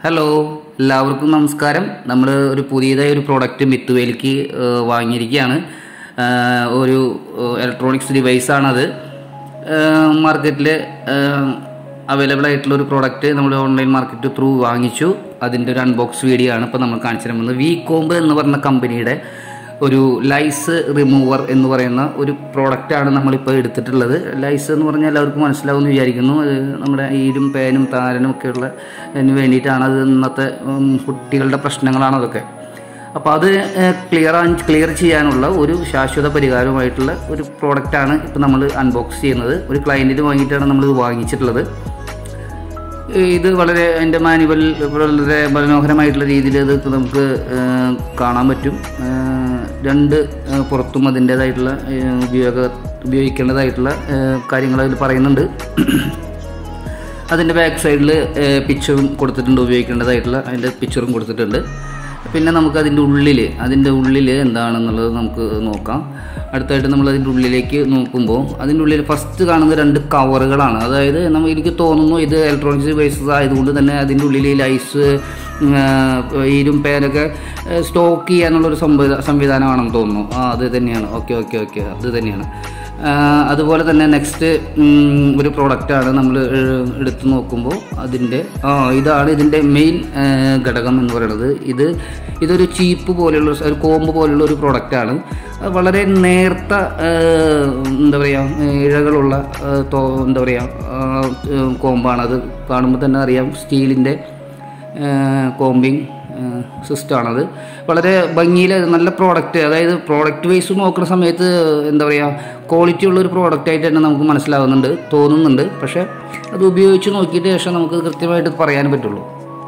hello എല്ലാവർക്കും നമസ്കാരം നമ്മൾ ഒരു പുതിയതായി ഒരു പ്രോഡക്റ്റ് മിത്തുവേലിക്ക് വാങ്ങിയിരിക്കുകയാണ് ഏഹ് ഒരു ഇലക്ട്രോണിക്സ് ഡിവൈസാണത് മാർക്കറ്റിൽ അവൈലബിൾ ആയിട്ടുള്ള ഒരു പ്രോഡക്റ്റ് നമ്മൾ ഓൺലൈൻ മാർക്കറ്റ് ത്രൂ വാങ്ങിച്ചു അതിൻ്റെ ഒരു അൺബോക്സ് വീഡിയോ ആണ് ഇപ്പോൾ നമ്മൾ കാണിച്ചു തരുന്നത് വി കോംബ് എന്ന് പറഞ്ഞ കമ്പനിയുടെ ഒരു ലൈസ് റിമൂവർ എന്ന് പറയുന്ന ഒരു പ്രോഡക്റ്റാണ് നമ്മളിപ്പോൾ എടുത്തിട്ടുള്ളത് ലൈസ് എന്ന് പറഞ്ഞാൽ എല്ലാവർക്കും മനസ്സിലാവുമെന്ന് വിചാരിക്കുന്നു അത് നമ്മുടെ ഈരും പേനും താരനും ഒക്കെയുള്ള അതിന് വേണ്ടിയിട്ടാണ് അത് ഇന്നത്തെ ഉം, കുട്ടികളുടെ പ്രശ്നങ്ങളാണ് അതൊക്കെ അപ്പോൾ അത് ക്ലിയർ ക്ലിയർ ചെയ്യാനുള്ള ഒരു ശാശ്വത പരിഹാരമായിട്ടുള്ള ഒരു പ്രോഡക്റ്റാണ് ഇപ്പോൾ നമ്മൾ അൺബോക്സ് ചെയ്യുന്നത് ഒരു ക്ലയൻറ്റിന് വാങ്ങിയിട്ടാണ് നമ്മൾ വാങ്ങിച്ചിട്ടുള്ളത് ഇത് വളരെ എൻ്റെ മാനുവൽ വളരെ മനോഹരമായിട്ടുള്ള രീതിയിൽ ഇത് നമുക്ക് ഏഹ്, കാണാൻ പറ്റും ഏഹ്, രണ്ട് ഏഹ്, പുറത്തും അതിൻ്റേതായിട്ടുള്ള ഏഹ്, ഉപയോഗ ഉപയോഗിക്കേണ്ടതായിട്ടുള്ള ഏഹ്, കാര്യങ്ങൾ അതിൽ പറയുന്നുണ്ട് അതിൻ്റെ ബാക്ക് സൈഡിൽ പിക്ചറും കൊടുത്തിട്ടുണ്ട് ഉപയോഗിക്കേണ്ടതായിട്ടുള്ള അതിൻ്റെ പിക്ചറും കൊടുത്തിട്ടുണ്ട് പിന്നെ നമുക്ക് അതിൻ്റെ ഉള്ളിൽ അതിൻ്റെ ഉള്ളിൽ എന്താണെന്നുള്ളത് നമുക്ക് നോക്കാം അടുത്തായിട്ട് നമ്മൾ അതിൻ്റെ ഉള്ളിലേക്ക് നോക്കുമ്പോൾ അതിൻ്റെ ഉള്ളിൽ ഫസ്റ്റ് കാണുന്ന രണ്ട് കവറുകളാണ് അതായത് നമ്മൾ എനിക്ക് തോന്നുന്നു ഇത് ഇലക്ട്രോണിക്സ് ഡിവൈസസ് ആയതുകൊണ്ട് തന്നെ അതിൻ്റെ ഉള്ളിൽ ലൈസ് ഈരും പേരൊക്കെ സ്റ്റോക്ക് ചെയ്യാനുള്ളൊരു സംവിധാ സംവിധാനമാണെന്ന് തോന്നുന്നു ആ അത് തന്നെയാണ് ഓക്കെ ഓക്കെ ഓക്കെ അത് തന്നെയാണ് ആ, അതുപോലെ തന്നെ നെക്സ്റ്റ് ഒരു പ്രോഡക്റ്റാണ് നമ്മൾ എടുത്തു നോക്കുമ്പോൾ അതിൻ്റെ ആ ഇതാണ് ഇതിൻ്റെ മെയിൻ ഘടകം എന്ന് പറയുന്നത് ഇത് ഇതൊരു ചീപ്പ് പോലെയുള്ള ഒരു കോമ്പ് പോലെയുള്ള ഒരു പ്രോഡക്റ്റാണ് അത് വളരെ നേർത്ത ആ, എന്താ പറയുക ഇഴകളുള്ള ആ, തോ എന്താ പറയുക കോമ്പാണ് അത് കാണുമ്പോൾ തന്നെ അറിയാം സ്റ്റീലിൻ്റെ കോമ്പിങ് സിസ്റ്റമാണത് വളരെ ഭംഗിയിൽ നല്ല പ്രോഡക്റ്റ് അതായത് പ്രോഡക്റ്റ് വൈസ് നോക്കുന്ന സമയത്ത് എന്താ പറയുക ക്വാളിറ്റി ഉള്ള ഒരു പ്രോഡക്റ്റ് ആയിട്ട് തന്നെ നമുക്ക് മനസ്സിലാവുന്നുണ്ട് തോന്നുന്നുണ്ട് പക്ഷേ അത് ഉപയോഗിച്ച് നോക്കിയിട്ട് ശേഷം നമുക്ക് കൃത്യമായിട്ട് പറയാൻ പറ്റുള്ളൂ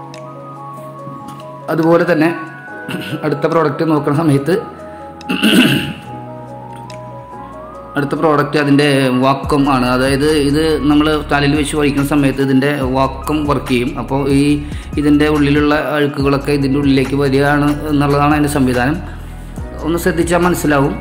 അതുപോലെ തന്നെ അടുത്ത പ്രോഡക്റ്റ് നോക്കുന്ന സമയത്ത് അടുത്ത പ്രോഡക്റ്റ് അതിൻ്റെ വാക്കം ആണ് അതായത് ഇത് നമ്മൾ തലയിൽ വെച്ച് വഹിക്കുന്ന സമയത്ത് ഇതിൻ്റെ വാക്കം വർക്ക് ചെയ്യും അപ്പോൾ ഈ ഇതിൻ്റെ ഉള്ളിലുള്ള അഴുക്കുകളൊക്കെ ഇതിൻ്റെ ഉള്ളിലേക്ക് വരികയാണ് എന്നുള്ളതാണ് അതിൻ്റെ സംവിധാനം ഒന്ന് ശ്രദ്ധിച്ചാൽ മനസ്സിലാവും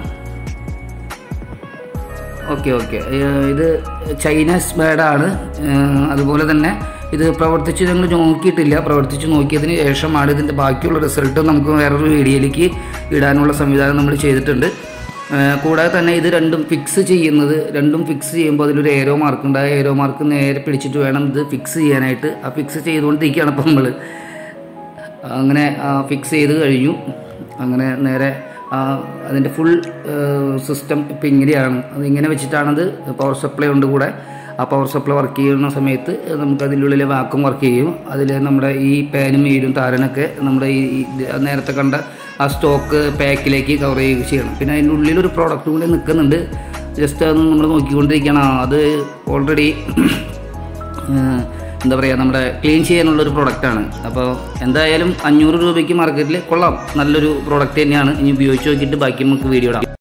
ഓക്കെ ഓക്കെ ഇത് ചൈനീസ് ബേഡാണ് അതുപോലെ തന്നെ ഇത് പ്രവർത്തിച്ച് ഞങ്ങൾ നോക്കിയിട്ടില്ല പ്രവർത്തിച്ച് നോക്കിയതിന് ശേഷമാണ് ഇതിൻ്റെ ബാക്കിയുള്ള റിസൾട്ട് നമുക്ക് വേറൊരു വീഡിയോയിലേക്ക് ഇടാനുള്ള സംവിധാനം നമ്മൾ ചെയ്തിട്ടുണ്ട് ഏഹ് കൂടാതെ തന്നെ ഇത് രണ്ടും ഫിക്സ് ചെയ്യുന്നത് രണ്ടും ഫിക്സ് ചെയ്യുമ്പോൾ അതിലൊരു ഏരോ മാർക്ക് ഉണ്ട് ആ ഏരോ മാർക്ക് നേരെ പിടിച്ചിട്ട് വേണം ഇത് ഫിക്സ് ചെയ്യാനായിട്ട് ആ ഫിക്സ് ചെയ്തുകൊണ്ടിരിക്കുകയാണ് ഇപ്പം നമ്മൾ അങ്ങനെ ഫിക്സ് ചെയ്ത് കഴിഞ്ഞു അങ്ങനെ നേരെ ആ, അതിൻ്റെ ഫുൾ സിസ്റ്റം ഇപ്പം ഇങ്ങനെയാണ് അത് ഇങ്ങനെ വെച്ചിട്ടാണത് പവർ സപ്ലൈ ഉണ്ട് കൂടെ ആ പവർ സപ്ലൈ വർക്ക് ചെയ്യുന്ന സമയത്ത് നമുക്ക് അതിൻ്റെ ഉള്ളിൽ വാക്കം വർക്ക് ചെയ്യും അതിൽ നമ്മുടെ ഈ പാനും ഈരും താരനൊക്കെ നമ്മുടെ ഈ ഈ ഇത് നേരത്തെ കണ്ട ആ സ്റ്റോക്ക് പാക്കിലേക്ക് കവർ ചെയ്യുക ചെയ്യണം പിന്നെ അതിൻ്റെ ഉള്ളിൽ ഒരു പ്രോഡക്റ്റ് കൂടി നിൽക്കുന്നുണ്ട് ജസ്റ്റ് അത് നമ്മൾ നോക്കിക്കൊണ്ടിരിക്കണം ആ, അത് ഓൾറെഡി ഏഹ് എന്താ പറയുക നമ്മുടെ ക്ലീൻ ചെയ്യാനുള്ള ഒരു പ്രൊഡക്റ്റാണ് അപ്പോൾ എന്തായാലും അഞ്ഞൂറ് രൂപയ്ക്ക് മാർക്കറ്റിൽ കൊള്ളാം നല്ലൊരു പ്രോഡക്റ്റ് തന്നെയാണ് ഇനി ഉപയോഗിച്ച് നോക്കിയിട്ട് ബാക്കി നമുക്ക് വീഡിയോ ഇടാം